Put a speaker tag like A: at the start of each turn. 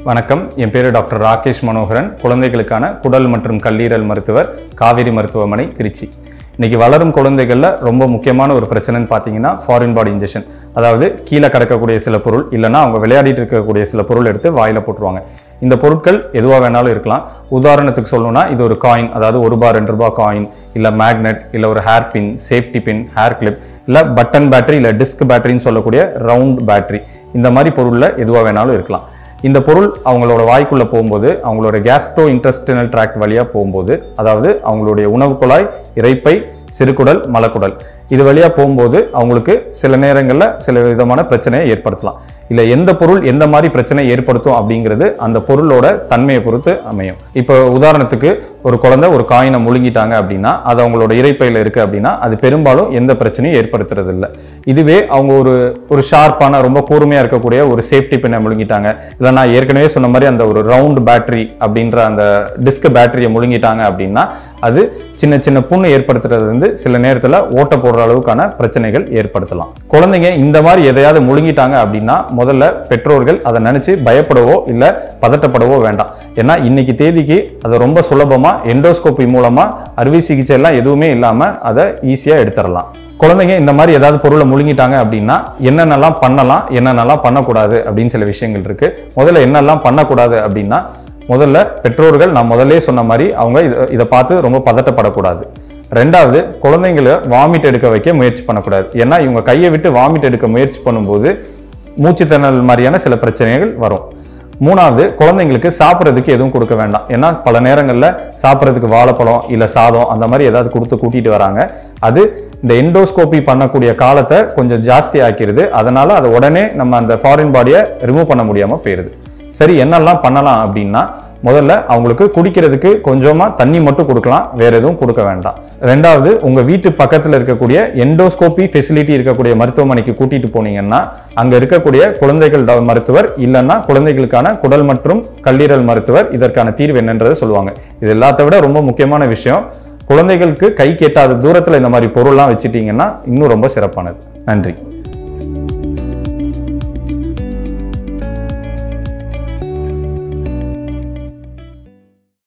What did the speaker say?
A: வணக்கம் என் பேர் டாக்டர் ராகேஷ் மனோகரன் குழந்தைகளுக்கான குடல் மற்றும் கல்லீரல் மருத்துவர் காவேரி மருத்துவமனை திருச்சி இன்னைக்கு வளரும் குழந்தைகளில் ரொம்ப முக்கியமான ஒரு பிரச்சனைன்னு பார்த்தீங்கன்னா ஃபாரின் பாடி இன்ஜெக்ஷன் அதாவது கீழே கிடக்கக்கூடிய சில பொருள் இல்லைன்னா அவங்க விளையாடிட்டு இருக்கக்கூடிய சில பொருள் எடுத்து வாயில போட்டுருவாங்க இந்த பொருட்கள் எதுவாக வேணாலும் இருக்கலாம் உதாரணத்துக்கு சொல்லணும்னா இது ஒரு காயின் அதாவது ஒரு ரூபா ரெண்டு ரூபா காயின் இல்லை மேக்னெட் இல்லை ஒரு hair pin safety pin hair clip இல்லை பட்டன் பேட்டரி இல்லை டிஸ்க் பேட்டரின்னு சொல்லக்கூடிய ரவுண்ட் பேட்டரி இந்த மாதிரி பொருளில் எதுவாக வேணாலும் இருக்கலாம் இந்த பொருள் அவங்களோட வாய்க்குள்ள போகும்போது அவங்களோட கேஸ்ட்ரோ இன்டெஸ்டினல் ட்ராக்ட் வழியாக போகும்போது அதாவது அவங்களுடைய உணவு குழாய் இரைப்பை சிறுகுடல் மலக்குடல் இது வழியாக போகும்போது அவங்களுக்கு சில நேரங்களில் சில விதமான பிரச்சனையை ஏற்படுத்தலாம் இல்லை எந்த பொருள் எந்த மாதிரி பிரச்சனை ஏற்படுத்தும் அப்படிங்கிறது அந்த பொருளோட தன்மையை பொறுத்து அமையும் இப்போ உதாரணத்துக்கு ஒரு குழந்தை ஒரு காயினை முழுங்கிட்டாங்க அப்படின்னா அது அவங்களோட இறைப்பையில் இருக்கு அப்படின்னா அது பெரும்பாலும் எந்த பிரச்சனையும் ஏற்படுத்துறது இல்லை இதுவே அவங்க ஒரு ஒரு ஷார்ப்பான ரொம்ப கூர்மையா இருக்கக்கூடிய ஒரு சேஃப்டி பின்னை முழுங்கிட்டாங்க இல்லை நான் ஏற்கனவே சொன்ன மாதிரி அந்த ஒரு ரவுண்ட் பேட்டரி அப்படின்ற அந்த டிஸ்க் பேட்டரியை முழுங்கிட்டாங்க அப்படின்னா அது சின்ன சின்ன புண்ணு ஏற்படுத்துறது வந்து சில நேரத்தில் ஓட்ட போடுற அளவுக்கான பிரச்சனைகள் ஏற்படுத்தலாம் குழந்தைங்க இந்த மாதிரி எதையாவது முழுங்கிட்டாங்க அப்படின்னா முதல்ல பெற்றோர்கள் அதை நினைச்சு பயப்படவோ இல்லை பதட்டப்படவோ வேண்டாம் ஏன்னா இன்னைக்கு தேதிக்கு அதை ரொம்ப சுலபமா எண்டோஸ்கோபி மூலமா அறுவை சிகிச்சை எல்லாம் எதுவுமே இல்லாம அதை ஈஸியா எடுத்துடலாம் குழந்தைங்க இந்த மாதிரி ஏதாவது பொருளை முழுங்கிட்டாங்க அப்படின்னா என்னென்னலாம் பண்ணலாம் என்னென்னலாம் பண்ணக்கூடாது அப்படின்னு சில விஷயங்கள் இருக்கு முதல்ல என்னெல்லாம் பண்ணக்கூடாது அப்படின்னா முதல்ல பெற்றோர்கள் நான் முதல்லே சொன்ன மாதிரி அவங்க இத- இதை பார்த்து ரொம்ப பதட்டப்படக்கூடாது ரெண்டாவது குழந்தைங்களை வாமிட் எடுக்க வைக்க முயற்சி பண்ணக்கூடாது ஏன்னா இவங்க கையை விட்டு வாமிட் எடுக்க முயற்சி பண்ணும்போது மூச்சுத்திணறல் மாதிரியான சில பிரச்சனைகள் வரும் மூணாவது குழந்தைங்களுக்கு சாப்பிட்றதுக்கு எதுவும் கொடுக்க வேண்டாம் ஏன்னா பல நேரங்களில் சாப்பிட்றதுக்கு வாழைப்பழம் இல்லை சாதம் அந்த மாதிரி ஏதாவது கொடுத்து கூட்டிட்டு வராங்க அது இந்த எண்டோஸ்கோபி பண்ணக்கூடிய காலத்தை கொஞ்சம் ஜாஸ்தி ஆக்கிடுது அதனால அதை உடனே நம்ம அந்த ஃபாரின் பாடியை ரிமூவ் பண்ண முடியாமல் போயிடுது சரி என்னெல்லாம் பண்ணலாம் அப்படின்னா முதல்ல அவங்களுக்கு குடிக்கிறதுக்கு கொஞ்சமா தண்ணி மட்டும் கொடுக்கலாம் வேற எதுவும் கொடுக்க வேண்டாம் ரெண்டாவது உங்க வீட்டு பக்கத்துல இருக்கக்கூடிய எண்டோஸ்கோபி ஃபெசிலிட்டி இருக்கக்கூடிய மருத்துவமனைக்கு கூட்டிட்டு போனீங்கன்னா அங்க இருக்கக்கூடிய குழந்தைகள் ட- மருத்துவர் இல்லைன்னா குழந்தைகளுக்கான குடல் மற்றும் கல்லீரல் மருத்துவர் இதற்கான தீர்வு என்னன்றதை சொல்லுவாங்க இது எல்லாத்த விட ரொம்ப முக்கியமான விஷயம் குழந்தைகளுக்கு கை கேட்டாத தூரத்துல இந்த மாதிரி பொருள்லாம் வச்சுட்டீங்கன்னா இன்னும் ரொம்ப சிறப்பானது நன்றி